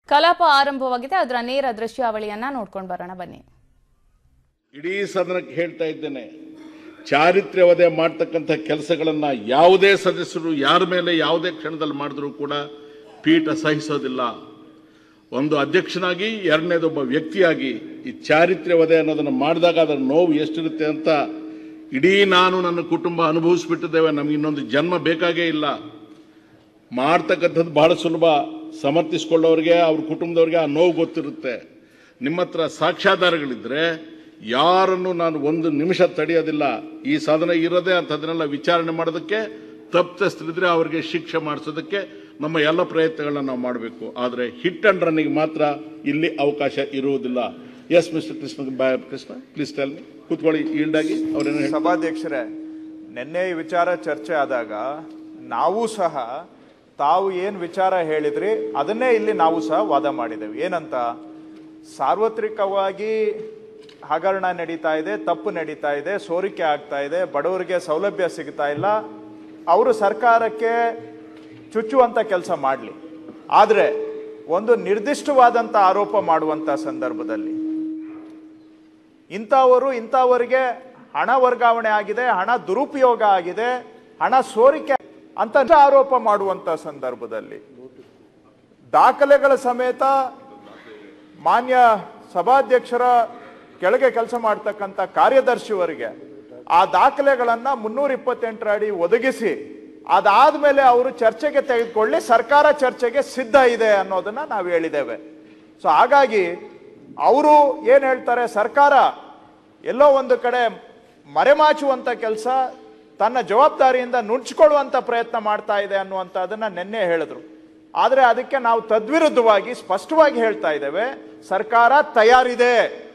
ಕಲಾಪ ಆರಂಭವಾಗಿದೆ ಅದರ ನೇರ ದೃಶ್ಯಾವಳಿಯನ್ನ ನೋಡ್ಕೊಂಡು ಬರೋಣ ಬನ್ನಿ ಇಡೀ ಸದನಕ್ಕೆ ಹೇಳ್ತಾ ಇದ್ದೇನೆ ಚಾರಿತ್ರ್ಯ ವಧೆ ಮಾಡ್ತಕ್ಕಂಥ ಕೆಲಸಗಳನ್ನ ಯಾವುದೇ ಸದಸ್ಯರು ಯಾರ ಮೇಲೆ ಯಾವುದೇ ಕ್ಷಣದಲ್ಲಿ ಮಾಡಿದ್ರೂ ಕೂಡ ಪೀಠ ಸಹಿಸೋದಿಲ್ಲ ಒಂದು ಅಧ್ಯಕ್ಷನಾಗಿ ಎರಡನೇದೊಬ್ಬ ವ್ಯಕ್ತಿಯಾಗಿ ಈ ಚಾರಿತ್ರ್ಯ ವಧೆ ಅನ್ನೋದನ್ನು ಮಾಡಿದಾಗ ಅದರ ನೋವು ಎಷ್ಟಿರುತ್ತೆ ಅಂತ ಇಡೀ ನಾನು ನನ್ನ ಕುಟುಂಬ ಅನುಭವಿಸ್ಬಿಟ್ಟಿದ್ದೇವೆ ನಮ್ಗೆ ಇನ್ನೊಂದು ಜನ್ಮ ಬೇಕಾಗೇ ಇಲ್ಲ ಮಾಡ್ತಕ್ಕಂಥದ್ದು ಬಹಳ ಸುಲಭ ಸಮರ್ಥಿಸ್ಕೊಳ್ಳೋರಿಗೆ ಅವ್ರ ಕುಟುಂಬದವ್ರಿಗೆ ಆ ನೋವು ಗೊತ್ತಿರುತ್ತೆ ನಿಮ್ಮ ಹತ್ರ ಸಾಕ್ಷ್ಯಾಧಾರಗಳಿದ್ರೆ ಯಾರನ್ನು ನಾನು ಒಂದು ನಿಮಿಷ ತಡೆಯೋದಿಲ್ಲ ಈ ಸಾಧನೆ ಇರೋದೇ ಅಂಥದ್ದನ್ನೆಲ್ಲ ವಿಚಾರಣೆ ಮಾಡೋದಕ್ಕೆ ತಪ್ಪಿತಸ್ಥರಿದ್ರೆ ಅವರಿಗೆ ಶಿಕ್ಷೆ ಮಾಡಿಸೋದಕ್ಕೆ ನಮ್ಮ ಎಲ್ಲ ಪ್ರಯತ್ನಗಳನ್ನ ನಾವು ಮಾಡಬೇಕು ಆದರೆ ಹಿಟ್ ಅಂಡ್ ರನ್ನಿಗೆ ಮಾತ್ರ ಇಲ್ಲಿ ಅವಕಾಶ ಇರುವುದಿಲ್ಲ ಎಸ್ ಮಿಸ್ಟರ್ ಕೃಷ್ಣ ಬಾಯ್ ಕೃಷ್ಣ ಪ್ಲೀಸ್ ಟೆಲ್ ಮಿ ಕೂತ್ಕೊಳ್ಳಿ ಈಲ್ಡಾಗಿ ಅವ್ರೇನು ಹೇಳ್ತಾರೆ ಸಭಾಧ್ಯಕ್ಷರೇ ನಿನ್ನೆ ಈ ವಿಚಾರ ಚರ್ಚೆ ಆದಾಗ ನಾವು ಸಹ ತಾವು ಏನ್ ವಿಚಾರ ಹೇಳಿದ್ರಿ ಅದನ್ನೇ ಇಲ್ಲಿ ನಾವು ಸಹ ವಾದ ಮಾಡಿದ್ದೇವೆ ಏನಂತ ಸಾರ್ವತ್ರಿಕವಾಗಿ ಹಗರಣ ನಡೀತಾ ಇದೆ ತಪ್ಪು ನಡೀತಾ ಇದೆ ಸೋರಿಕೆ ಆಗ್ತಾ ಇದೆ ಬಡವರಿಗೆ ಸೌಲಭ್ಯ ಸಿಗ್ತಾ ಇಲ್ಲ ಅವರು ಸರ್ಕಾರಕ್ಕೆ ಚುಚ್ಚುವಂತ ಕೆಲಸ ಮಾಡಲಿ ಆದರೆ ಒಂದು ನಿರ್ದಿಷ್ಟವಾದಂತ ಆರೋಪ ಮಾಡುವಂತ ಸಂದರ್ಭದಲ್ಲಿ ಇಂಥವರು ಇಂಥವರಿಗೆ ಹಣ ವರ್ಗಾವಣೆ ಆಗಿದೆ ಹಣ ದುರುಪಯೋಗ ಆಗಿದೆ ಹಣ ಸೋರಿಕೆ ಅಂತ ಆರೋಪ ಮಾಡುವಂತ ಸಂದರ್ಭದಲ್ಲಿ ದಾಖಲೆಗಳ ಸಮೇತ ಮಾನ್ಯ ಸಭಾಧ್ಯಕ್ಷರ ಕೆಳಗೆ ಕೆಲಸ ಮಾಡ್ತಕ್ಕಂಥ ಕಾರ್ಯದರ್ಶಿಯವರಿಗೆ ಆ ದಾಖಲೆಗಳನ್ನ ಮುನ್ನೂರ ಇಪ್ಪತ್ತೆಂಟರ ಅಡಿ ಒದಗಿಸಿ ಅದಾದ್ಮೇಲೆ ಅವರು ಚರ್ಚೆಗೆ ತೆಗೆದುಕೊಳ್ಳಿ ಸರ್ಕಾರ ಚರ್ಚೆಗೆ ಸಿದ್ಧ ಇದೆ ಅನ್ನೋದನ್ನ ನಾವು ಹೇಳಿದ್ದೇವೆ ಸೊ ಹಾಗಾಗಿ ಅವರು ಏನ್ ಹೇಳ್ತಾರೆ ಸರ್ಕಾರ ಎಲ್ಲೋ ಒಂದು ಕಡೆ ಮರೆಮಾಚುವಂತ ಕೆಲಸ ತನ್ನ ಜವಾಬ್ದಾರಿಯಿಂದ ನುಣುಚಿಕೊಳ್ಳುವಂತ ಪ್ರಯತ್ನ ಮಾಡ್ತಾ ಇದೆ ಅನ್ನುವಂಥದ್ದನ್ನ ನಿನ್ನೆ ಹೇಳಿದ್ರು ಆದ್ರೆ ಅದಕ್ಕೆ ನಾವು ತದ್ವಿರುದ್ಧವಾಗಿ ಸ್ಪಷ್ಟವಾಗಿ ಹೇಳ್ತಾ ಇದ್ದೇವೆ ಸರ್ಕಾರ ತಯಾರಿದೆ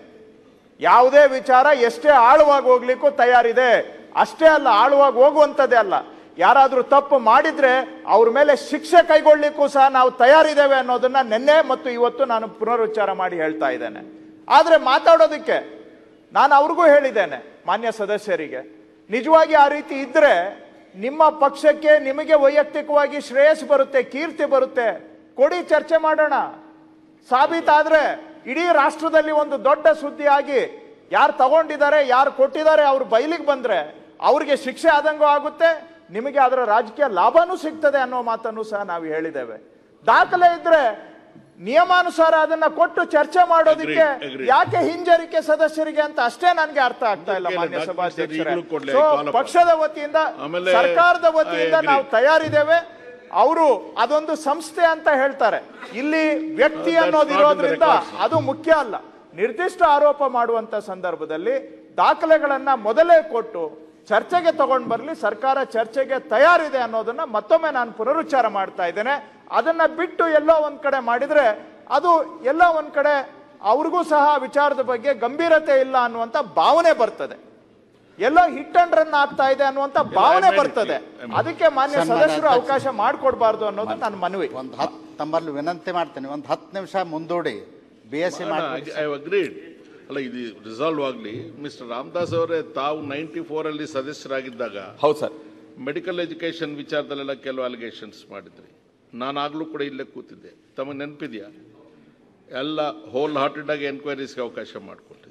ಯಾವುದೇ ವಿಚಾರ ಎಷ್ಟೇ ಆಳವಾಗಿ ಹೋಗ್ಲಿಕ್ಕೂ ತಯಾರಿದೆ ಅಷ್ಟೇ ಅಲ್ಲ ಆಳವಾಗಿ ಹೋಗುವಂಥದ್ದೇ ಅಲ್ಲ ಯಾರಾದ್ರೂ ತಪ್ಪು ಮಾಡಿದ್ರೆ ಅವ್ರ ಮೇಲೆ ಶಿಕ್ಷೆ ಕೈಗೊಳ್ಳಿಕ್ಕೂ ಸಹ ನಾವು ತಯಾರಿದ್ದೇವೆ ಅನ್ನೋದನ್ನ ನಿನ್ನೆ ಮತ್ತು ಇವತ್ತು ನಾನು ಪುನರುಚ್ಚಾರ ಮಾಡಿ ಹೇಳ್ತಾ ಇದ್ದೇನೆ ಆದ್ರೆ ಮಾತಾಡೋದಕ್ಕೆ ನಾನು ಅವ್ರಿಗೂ ಹೇಳಿದ್ದೇನೆ ಮಾನ್ಯ ಸದಸ್ಯರಿಗೆ ನಿಜವಾಗಿ ಆ ರೀತಿ ಇದ್ರೆ ನಿಮ್ಮ ಪಕ್ಷಕ್ಕೆ ನಿಮಗೆ ವೈಯಕ್ತಿಕವಾಗಿ ಶ್ರೇಯಸ್ ಬರುತ್ತೆ ಕೀರ್ತಿ ಬರುತ್ತೆ ಕೊಡಿ ಚರ್ಚೆ ಮಾಡೋಣ ಸಾಬೀತಾದ್ರೆ ಇಡೀ ರಾಷ್ಟ್ರದಲ್ಲಿ ಒಂದು ದೊಡ್ಡ ಸುದ್ದಿ ಆಗಿ ಯಾರು ತಗೊಂಡಿದ್ದಾರೆ ಯಾರು ಕೊಟ್ಟಿದ್ದಾರೆ ಅವ್ರು ಬಯಲಿಗೆ ಬಂದ್ರೆ ಅವ್ರಿಗೆ ಶಿಕ್ಷೆ ಆದಂಗೂ ಆಗುತ್ತೆ ನಿಮಗೆ ಅದರ ರಾಜಕೀಯ ಲಾಭನೂ ಸಿಗ್ತದೆ ಅನ್ನೋ ಮಾತನ್ನು ಸಹ ನಾವು ಹೇಳಿದ್ದೇವೆ ದಾಖಲೆ ಇದ್ರೆ ನಿಯಮಾನುಸಾರ ಅದನ್ನ ಕೊಟ್ಟು ಚರ್ಚೆ ಮಾಡೋದಕ್ಕೆ Agree, agree. ಯಾಕೆ ಹಿಂಜರಿಕೆ ಸದಸ್ಯರಿಗೆ ಅಂತ ಅಷ್ಟೇ ನನಗೆ ಅರ್ಥ ಆಗ್ತಾ ಇಲ್ಲ ಅದಕ್ಕೆ ಮಾನ್ಯ ಡಾಕ್ಟರ್ ಸಭಾಧ್ಯಕ್ಷರೇ ಈಗಲೂ ಕೊಡ್ಲಿ, So, I call upon. ಪಕ್ಷದ ವತಿಯಿಂದ ಆಮೇಲೆ ಸರ್ಕಾರದ I ವತಿಯಿಂದ agree. ನಾವು ತಯಾರಿದ್ದೇವೆ ಅವರು ಅದೊಂದು ಸಂಸ್ಥೆ ಅಂತ ಹೇಳ್ತಾರೆ ಇಲ್ಲಿ ವ್ಯಕ್ತಿ That's ಅನ್ನೋದು not in the ಇರೋದ್ರಿಂದ records. ಅದು ಮುಖ್ಯ ಅಲ್ಲ ನಿರ್ದಿಷ್ಟ ಆರೋಪ ಮಾಡುವಂತ ಸಂದರ್ಭದಲ್ಲಿ ದಾಖಲೆಗಳನ್ನ ಮೊದಲೇ ಕೊಟ್ಟು ಚರ್ಚೆಗೆ ತಗೊಂಡ್ ಬರ್ಲಿ ಸರ್ಕಾರ ಚರ್ಚೆಗೆ ತಯಾರಿದೆ ಅನ್ನೋದನ್ನ ಮತ್ತೊಮ್ಮೆ ನಾನು ಪುನರುಚ್ಚಾರ ಮಾಡ್ತಾ ಇದ್ದೇನೆ ಅದನ್ನ ಬಿಟ್ಟು ಎಲ್ಲೋ ಒಂದ್ ಕಡೆ ಮಾಡಿದ್ರೆ ಅದು ಎಲ್ಲೋ ಒಂದ್ ಕಡೆ ಅವ್ರಿಗೂ ಸಹ ವಿಚಾರದ ಬಗ್ಗೆ ಗಂಭೀರತೆ ಇಲ್ಲ ಅನ್ನುವಂತ ಭಾವನೆ ಬರ್ತದೆ ಎಲ್ಲೋ ಹಿಟ್ ಅಂಡ್ ರನ್ ಆಗ್ತಾ ಇದೆ ಅನ್ನುವಂತ ಭಾವನೆ I ಬರ್ತದೆ agree. ಅದಕ್ಕೆ ಮಾನ್ಯ ಸನ್ಮಾನ್ಯ ಸದಸ್ಯರು ಅಧ್ಯಕ್ಷ. ಅವಕಾಶ ಮಾಡಿಕೊಡ್ಬಾರ್ದು ಅನ್ನೋದು ನನ್ನ ಮನವಿ ಒಂದು ಹತ್ತು ತಮ್ಮಲ್ಲಿ ವಿನಂತಿ ಮಾಡ್ತೇನೆ ಒಂದು ಹತ್ತು ನಿಮಿಷ ಮುಂದೂಡಿ ಬಿ ಎಸ್ ಸಿ ಮಾಡಿ ಐ ಅಗ್ರೀಡ್ ಅಲ್ಲ ಇದು ರಿಸಾಲ್ವ್ ಆಗಲಿ ಮಿಸ್ಟರ್ ರಾಮದಾಸ್ ಅವರೇ ತಾವು ನೈಂಟಿ ಫೋರಲ್ಲಿ ಸದಸ್ಯರಾಗಿದ್ದಾಗ ಹೌದು ಸರ್ ಮೆಡಿಕಲ್ ಎಜುಕೇಶನ್ ವಿಚಾರದಲ್ಲೆಲ್ಲ ಕೆಲವು ಅಲಿಗೇಷನ್ಸ್ ಮಾಡಿದ್ರಿ ನಾನು ಆಗಲೂ ಕೂಡ ಇಲ್ಲೇ ಕೂತಿದ್ದೆ ತಮಗೆ ನೆನಪಿದೆಯಾ ಎಲ್ಲ ಹೋಲ್ ಹಾರ್ಟೆಡ್ ಆಗಿ ಎನ್ಕ್ವೈರೀಸ್ಗೆ ಅವಕಾಶ ಮಾಡಿಕೊಟ್ಟಿದ್ರಿ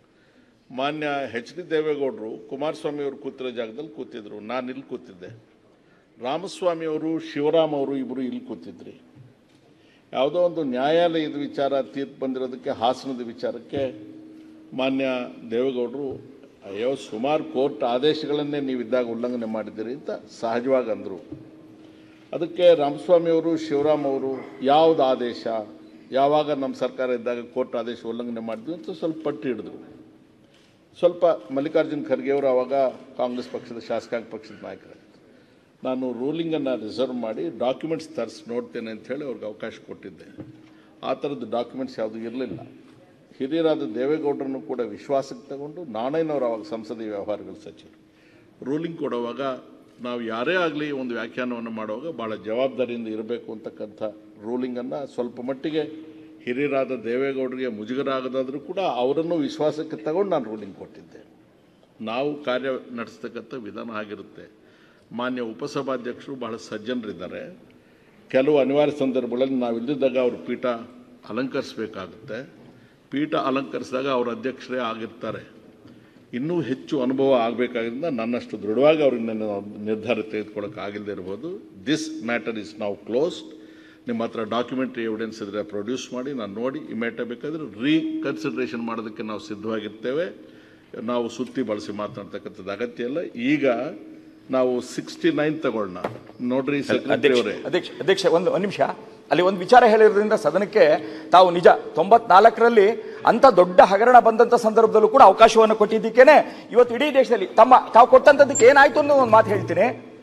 ಮಾನ್ಯ ಎಚ್ ಡಿ ದೇವೇಗೌಡರು ಕುಮಾರಸ್ವಾಮಿ ಅವರು ಕೂತಿರೋ ಜಾಗದಲ್ಲಿ ಕೂತಿದ್ರು ನಾನು ಇಲ್ಲಿ ಕೂತಿದ್ದೆ ರಾಮಸ್ವಾಮಿ ಅವರು ಶಿವರಾಮ್ ಅವರು ಇಬ್ಬರು ಇಲ್ಲಿ ಕೂತಿದ್ರಿ ಯಾವುದೋ ಒಂದು ನ್ಯಾಯಾಲಯದ ವಿಚಾರ ತೀರ್ಪು ಬಂದಿರೋದಕ್ಕೆ ಹಾಸನದ ವಿಚಾರಕ್ಕೆ ಮಾನ್ಯ ದೇವೇಗೌಡರು ಅಯ್ಯೋ ಸುಮಾರು ಕೋರ್ಟ್ ಆದೇಶಗಳನ್ನೇ ನೀವಿದ್ದಾಗ ಉಲ್ಲಂಘನೆ ಮಾಡಿದ್ದೀರಿ ಅಂತ ಸಹಜವಾಗಿ ಅಂದರು ಅದಕ್ಕೆ ರಾಮಸ್ವಾಮಿ ಅವರು ಶಿವರಾಮ್ ಅವರು ಯಾವ್ದು ಆದೇಶ ಯಾವಾಗ ನಮ್ಮ ಸರ್ಕಾರ ಇದ್ದಾಗ ಕೋರ್ಟ್ ಆದೇಶ ಉಲ್ಲಂಘನೆ ಮಾಡಿದ್ವಿ ಅಂತ ಸ್ವಲ್ಪ ಪಟ್ಟಿ ಹಿಡಿದ್ರು ಸ್ವಲ್ಪ ಮಲ್ಲಿಕಾರ್ಜುನ್ ಖರ್ಗೆ ಅವರು ಆವಾಗ ಕಾಂಗ್ರೆಸ್ ಪಕ್ಷದ ಶಾಸಕಾಂಗ ಪಕ್ಷದ ನಾಯಕರಾಗಿದ್ದರು ನಾನು ರೂಲಿಂಗನ್ನು ರಿಸರ್ವ್ ಮಾಡಿ ಡಾಕ್ಯುಮೆಂಟ್ಸ್ ತರಿಸಿ ನೋಡ್ತೇನೆ ಅಂತ ಹೇಳಿ ಅವ್ರಿಗೆ ಅವಕಾಶ ಕೊಟ್ಟಿದ್ದೆ ಆ ಥರದ್ದು ಡಾಕ್ಯುಮೆಂಟ್ಸ್ ಯಾವುದೂ ಇರಲಿಲ್ಲ ಹಿರಿಯರಾದ ದೇವೇಗೌಡರನ್ನು ಕೂಡ ವಿಶ್ವಾಸಕ್ಕೆ ತಗೊಂಡು ನಾಣಯ್ಯನವರು ಅವಾಗ ಸಂಸದೀಯ ವ್ಯವಹಾರಗಳ ಸಚಿವರು ರೂಲಿಂಗ್ ಕೊಡುವಾಗ ನಾವು ಯಾರೇ ಆಗಲಿ ಒಂದು ವ್ಯಾಖ್ಯಾನವನ್ನು ಮಾಡುವಾಗ ಭಾಳ ಜವಾಬ್ದಾರಿಯಿಂದ ಇರಬೇಕು ಅಂತಕ್ಕಂಥ ರೂಲಿಂಗನ್ನು ಸ್ವಲ್ಪ ಮಟ್ಟಿಗೆ ಹಿರಿಯರಾದ ದೇವೇಗೌಡರಿಗೆ ಮುಜುಗರ ಆಗದಾದರೂ ಕೂಡ ಅವರನ್ನು ವಿಶ್ವಾಸಕ್ಕೆ ತಗೊಂಡು ನಾನು ರೂಲಿಂಗ್ ಕೊಟ್ಟಿದ್ದೆ ನಾವು ಕಾರ್ಯ ನಡೆಸ್ತಕ್ಕಂಥ ವಿಧಾನ ಆಗಿರುತ್ತೆ ಮಾನ್ಯ ಉಪಸಭಾಧ್ಯಕ್ಷರು ಬಹಳ ಸಜ್ಜನರಿದ್ದಾರೆ ಕೆಲವು ಅನಿವಾರ್ಯ ಸಂದರ್ಭಗಳಲ್ಲಿ ನಾವು ಇಲ್ಲದಿದ್ದಾಗ ಅವರು ಪೀಠ ಅಲಂಕರಿಸಬೇಕಾಗುತ್ತೆ ಪೀಠ ಅಲಂಕರಿಸಿದಾಗ ಅವ್ರ ಅಧ್ಯಕ್ಷರೇ ಆಗಿರ್ತಾರೆ ಇನ್ನೂ ಹೆಚ್ಚು ಅನುಭವ ಆಗಬೇಕಾದ್ರಿಂದ ನನ್ನಷ್ಟು ದೃಢವಾಗಿ ಅವ್ರಿಗೆ ನನ್ನ ನಿರ್ಧಾರ ತೆಗೆದುಕೊಳ್ಳೋಕೆ ಆಗಿಲ್ಲದೆ ಇರ್ಬೋದು ದಿಸ್ ಮ್ಯಾಟರ್ ಇಸ್ ನಾವು ಕ್ಲೋಸ್ಡ್ ನಿಮ್ಮ ಹತ್ರ ಡಾಕ್ಯುಮೆಂಟ್ರಿ ಎವಿಡೆನ್ಸ್ ಇದ್ರೆ ಪ್ರೊಡ್ಯೂಸ್ ಮಾಡಿ ನಾನು ನೋಡಿ ಇಮೇಟ ಬೇಕಾದ್ರೆ ರೀಕನ್ಸಿಡ್ರೇಷನ್ ಮಾಡೋದಕ್ಕೆ ನಾವು ಸಿದ್ಧವಾಗಿರ್ತೇವೆ ನಾವು ಸುತ್ತಿ ಬಳಸಿ ಮಾತನಾಡ್ತಕ್ಕಂಥದ್ದು ಅಗತ್ಯ ಇಲ್ಲ ಈಗ ನಾವು ಸಿಕ್ಸ್ಟಿ ನೈನ್ ತಗೊಳ್ಳೋಣ ನೋಡ್ರಿ ಸೆಕ್ರೆಟರಿ ಅಧ್ಯಕ್ಷ ಅವರೇ ಅಧ್ಯಕ್ಷ ಅಧ್ಯಕ್ಷ ಒಂದು ಒಂದು ನಿಮಿಷ ಅಲ್ಲಿ ಒಂದು ವಿಚಾರ ಹೇಳಿರೋದ್ರಿಂದ ಸದನಕ್ಕೆ ತಾವು ನಿಜ ತೊಂಬತ್ನಾಲ್ಕರಲ್ಲಿ ಅಂತ ದೊಡ್ಡ ಹಗರಣ ಬಂದಂತ ಸಂದರ್ಭದಲ್ಲೂ ಕೂಡ ಅವಕಾಶವನ್ನು ಕೊಟ್ಟಿದ್ದಕ್ಕೇನೆ ಇವತ್ತು ಇಡೀ ದೇಶದಲ್ಲಿ ತಮ್ಮ ತಾವು ಕೊಟ್ಟಂತದಕ್ಕೆ ಏನಾಯ್ತು ಅನ್ನೋ ಒಂದು ಮಾತು ಹೇಳ್ತೀನಿ